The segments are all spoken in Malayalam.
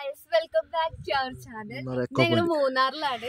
Guys welcome back to our channel Munnar eco ഞങ്ങൾ point. മൂന്നാറിലാണ്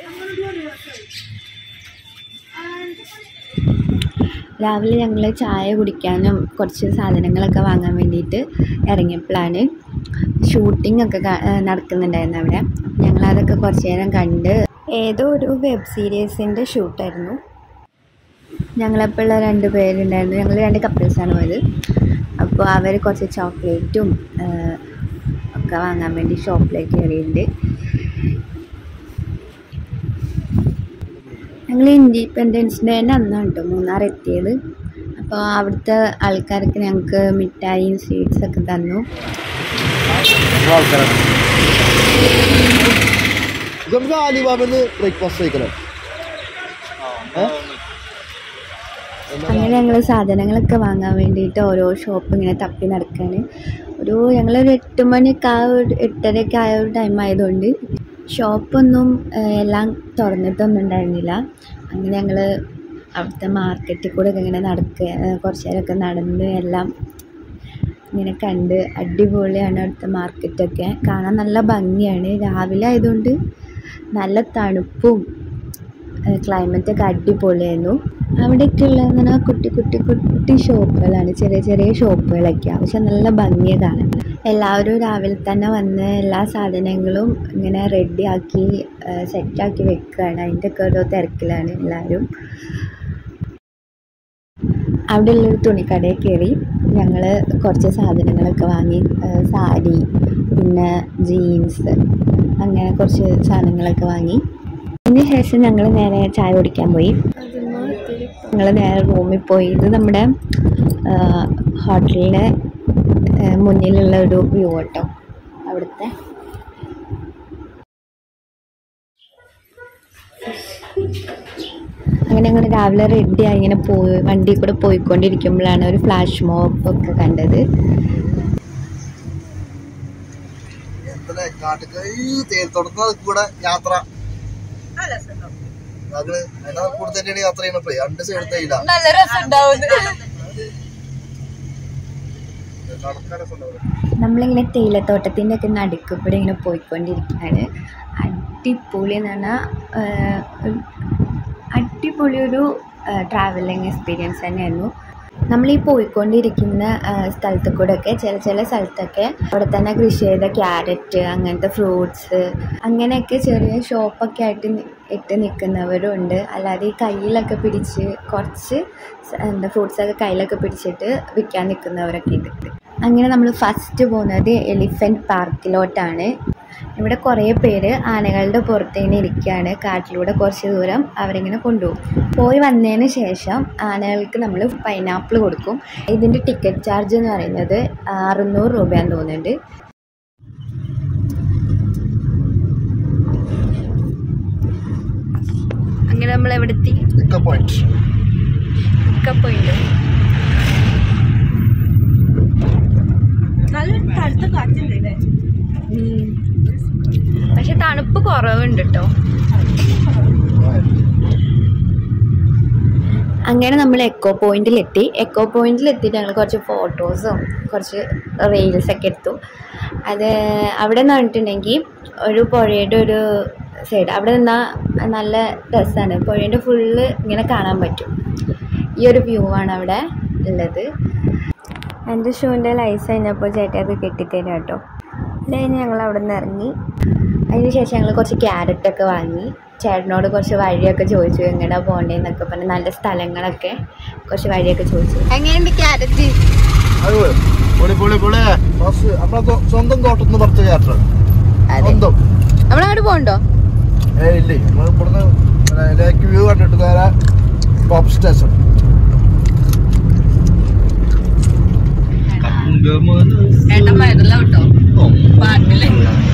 രാവിലെ ഞങ്ങൾ ചായ കുടിക്കാനും കുറച്ച് സാധനങ്ങളൊക്കെ വാങ്ങാൻ വേണ്ടിയിട്ട് ഇറങ്ങിയപ്പോഴാണ് ഷൂട്ടിംഗ് ഒക്കെ ക- ഏഹ് നടക്കുന്നുണ്ടായിരുന്നു അവിടെ ഞങ്ങളതൊക്കെ കുറച്ച് നേരം കണ്ട് ഏതോ ഒരു വെബ് സീരീസിൻ്റെ ഷൂട്ടായിരുന്നു ഞങ്ങളെപ്പോഴുള്ള രണ്ട് പേരുണ്ടായിരുന്നു ഞങ്ങൾ രണ്ട് കപ്പിൾസാണ് പോയത് അപ്പോൾ അവർ കുറച്ച് ചോക്ലേറ്റും ഏഹ്, ഒക്കെ വാങ്ങാൻ വേണ്ടി ഷോപ്പിലേക്ക് കയറിയിട്ടുണ്ട് ഞങ്ങൾ ഇൻഡിപെൻഡൻസ് ഡേൻ്റെ അന്നാണ് കേട്ടോ മൂന്നാർ എത്തിയത് അപ്പോൾ അവിടുത്തെ ആൾക്കാർക്ക് ഞങ്ങൾക്ക് മിഠായിയും സ്വീറ്റ്സ് ഒക്കെ തന്നു ആൾക്കാരാണ് ഇത് നമുക്ക് ആലിബാബന്ന് ബ്രേക്ക്ഫാസ്റ്റ് കഴിക്കണം അങ്ങനെ ഞങ്ങൾ സാധനങ്ങളൊക്കെ വാങ്ങാൻ വേണ്ടിയിട്ട് ഓരോ ഷോപ്പ് ഇങ്ങനെ തപ്പി നടക്കുകയാണ് ഒരു ഞങ്ങളൊരു എട്ട് മണിയൊക്കെ ആ ഒരു എട്ടരയൊക്കെ ആയ ഒരു ടൈം ആയതുകൊണ്ട് ഷോപ്പൊന്നും ഏഹ്, എല്ലാം തുറന്നിട്ടൊന്നും ഉണ്ടായിരുന്നില്ല അങ്ങനെ ഞങ്ങൾ അവിടുത്തെ മാർക്കറ്റിൽ കൂടെ ഒക്കെ ഇങ്ങനെ നടക്കുക ഏഹ്, കുറച്ച് നേരമൊക്കെ നടന്ന് എല്ലാം ഇങ്ങനെ കണ്ട് അടിപൊളിയാണ് അവിടുത്തെ മാർക്കറ്റൊക്കെ കാണാൻ നല്ല ഭംഗിയാണ് രാവിലെ ആയതുകൊണ്ട് നല്ല തണുപ്പും ക്ലൈമറ്റൊക്കെ അടിപൊളിയായിരുന്നു അവിടെയൊക്കെ ഉള്ളതെന്ന് പറഞ്ഞാൽ കുട്ടി കുട്ടി കുട്ടി ഷോപ്പുകളാണ് ചെറിയ ചെറിയ ഷോപ്പുകളൊക്കെയാണ് പക്ഷെ നല്ല ഭംഗിയാണ് കാണാൻ എല്ലാവരും രാവിലെ തന്നെ വന്ന് എല്ലാ സാധനങ്ങളും ഇങ്ങനെ റെഡിയാക്കി സെറ്റാക്കി വെക്കുകയാണ് അതിൻ്റെ ഒക്കെ ഓരോ തിരക്കിലാണ് എല്ലാവരും അവിടെ ഉള്ളൊരു തുണിക്കടയിൽ കയറി ഞങ്ങൾ കുറച്ച് സാധനങ്ങളൊക്കെ വാങ്ങി ആ, സാരി പിന്നെ ജീൻസ് അങ്ങനെ കുറച്ച് സാധനങ്ങളൊക്കെ വാങ്ങി അതിന് ശേഷം ഞങ്ങൾ നേരെ ചായ കുടിക്കാൻ പോയി ഞങ്ങൾ നേരെ റൂമിൽ പോയി ഇത് നമ്മുടെ ഹോട്ടലിൻ്റെ മുന്നിലുള്ള ഒരു വ്യൂ കേട്ടോ അവിടുത്തെ അങ്ങനെ ഞങ്ങൾ രാവിലെ റെഡിയായി ഇങ്ങനെ പോയി വണ്ടി കൂടെ പോയിക്കൊണ്ടിരിക്കുമ്പോഴാണ് ഒരു ഫ്ലാഷ് മോബ് ഒക്കെ കണ്ടത് എത്ര കാട്ടുകൈ തേൽത്തോട്ടത്തിന് കൂടെ യാത്ര ഞങ്ങള് അതിന്റെ കൂടെ തന്നെയാണ് യാത്ര ചെയ്യുന്നപ്പോഴേ രണ്ട് സൈഡ് തേയില നല്ല രസം ഉണ്ടാവും നടക്കാൻ രസമുണ്ടാവും നമ്മളിങ്ങനെ തേയിലത്തോട്ടത്തിൻ്റെ ഒക്കെ നടുക്ക് കൂടെ ഇങ്ങനെ പോയിക്കൊണ്ടിരിക്കുകയാണ് അടിപൊളി എന്ന് പറഞ്ഞാൽ അടിപൊളി ഒരു ട്രാവലിംഗ് എക്സ്പീരിയൻസ് തന്നെയായിരുന്നു നമ്മൾ ഈ പോയിക്കൊണ്ടിരിക്കുന്ന ആ, സ്ഥലത്ത് കൂടെയൊക്കെ ചില ചില സ്ഥലത്തൊക്കെ അവിടെ തന്നെ കൃഷി ചെയ്ത ക്യാരറ്റ് അങ്ങനത്തെ ഫ്രൂട്ട്സ് അങ്ങനെയൊക്കെ ചെറിയ ഷോപ്പൊക്കെ ആയിട്ട് നി- ഇട്ട് നിൽക്കുന്നവരും ഉണ്ട് അല്ലാതെ ഈ കയ്യിലൊക്കെ പിടിച്ച് കുറച്ച് സ- എന്താ ഫ്രൂട്ട്സൊക്കെ കയ്യിലൊക്കെ പിടിച്ചിട്ട് വിൽക്കാൻ നിൽക്കുന്നവരൊക്കെ ഉണ്ട് അങ്ങനെ നമ്മൾ ഫസ്റ്റ് പോകുന്നത് എലിഫൻറ്റ് പാർക്കിലോട്ടാണ് ഇവിടെ കുറേ പേര് ആനകളുടെ പുറത്ത് ഇങ്ങനെ ഇരിക്കുകയാണ് കാട്ടിലൂടെ കുറച്ച് ദൂരം അവരിങ്ങനെ കൊണ്ടുപോകും പോയി വന്നതിന് ശേഷം ആനകൾക്ക് നമ്മൾ പൈനാപ്പിൾ കൊടുക്കും ഇതിൻ്റെ ടിക്കറ്റ് ചാർജ് എന്ന് പറയുന്നത് അറുന്നൂറ് രൂപയാന്ന് തോന്നുന്നുണ്ട് അങ്ങനെ നമ്മൾ എവിടെ എത്തി ഇക്ക പോയിന്റ് പോയിട്ടുണ്ട് നല്ല തണുത്ത കാറ്റുണ്ട് പക്ഷെ തണുപ്പ് കുറവുണ്ട് കേട്ടോ അങ്ങനെ നമ്മൾ എക്കോ പോയിന്റിലെത്തി എക്കോ പോയിന്റിൽ എത്തിയിട്ട് ഞങ്ങൾ കുറച്ച് ഫോട്ടോസും കുറച്ച് റീൽസ് ഒക്കെ എടുത്തു അത് അവിടെ നിന്ന് പറഞ്ഞിട്ടുണ്ടെങ്കിൽ ഒരു പുഴയുടെ ഒരു സൈഡ് അവിടെ നിന്നാൽ നല്ല രസമാണ് പുഴേൻ്റെ ഫുള്ള് ഇങ്ങനെ കാണാൻ പറ്റും ഈ ഒരു വ്യൂ ആണ് അവിടെ ഉള്ളത് എൻ്റെ ഷൂവിൻ്റെ ലൈസ് കഴിഞ്ഞപ്പോൾ ചേട്ടൻ അത് കെട്ടിത്തരും കേട്ടോ അത് കഴിഞ്ഞ് ഞങ്ങൾ അവിടെ നിന്ന് ഇറങ്ങി അതിന് ശേഷം ഞങ്ങൾ കുറച്ച് ക്യാരറ്റൊക്കെ വാങ്ങി ചേട്ടനോട് കുറച്ച് വഴിയൊക്കെ ചോദിച്ചു എങ്ങനെയാ പോകേണ്ടതെന്നൊക്കെ പറഞ്ഞ് നല്ല സ്ഥലങ്ങളൊക്കെ കുറച്ച് വഴിയൊക്കെ ചോദിച്ചു എങ്ങനെയുണ്ട് ക്യാരറ്റ് പൊളി പൊളി പൊളി ബസ് നമ്മളെ സ്വ- സ്വന്തം തോട്ടത്തിന് പുറത്ത് യാത്ര സ്വന്തം നമ്മളങ്ങോട്ട് പോകണ്ടോ ഏ ഇല്ലേ നമ്മൾ ഇവിടുന്ന് ലേക്ക് വ്യൂ കണ്ടിട്ട് നേരെ ടോപ്പ് സ്റ്റേഷൻ ഏട്ടൻ വയറില്ല കേട്ടോ പാട്ടില്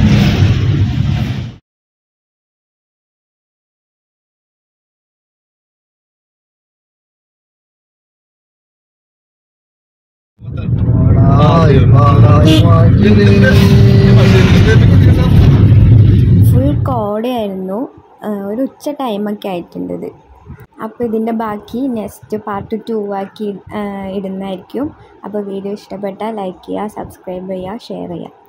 ഫുൾ കോടയായിരുന്നു ആ, ഒരു ഉച്ച ടൈമൊക്കെ ആയിട്ടുണ്ട് ഇത് അപ്പോൾ ഇതിൻ്റെ ബാക്കി നെക്സ്റ്റ് പാർട്ട് ടു ആക്കി ആ, ഇടുന്നതായിരിക്കും അപ്പോൾ വീഡിയോ ഇഷ്ടപ്പെട്ടാൽ ലൈക്ക് ചെയ്യുക സബ്സ്ക്രൈബ് ചെയ്യുക ഷെയർ ചെയ്യുക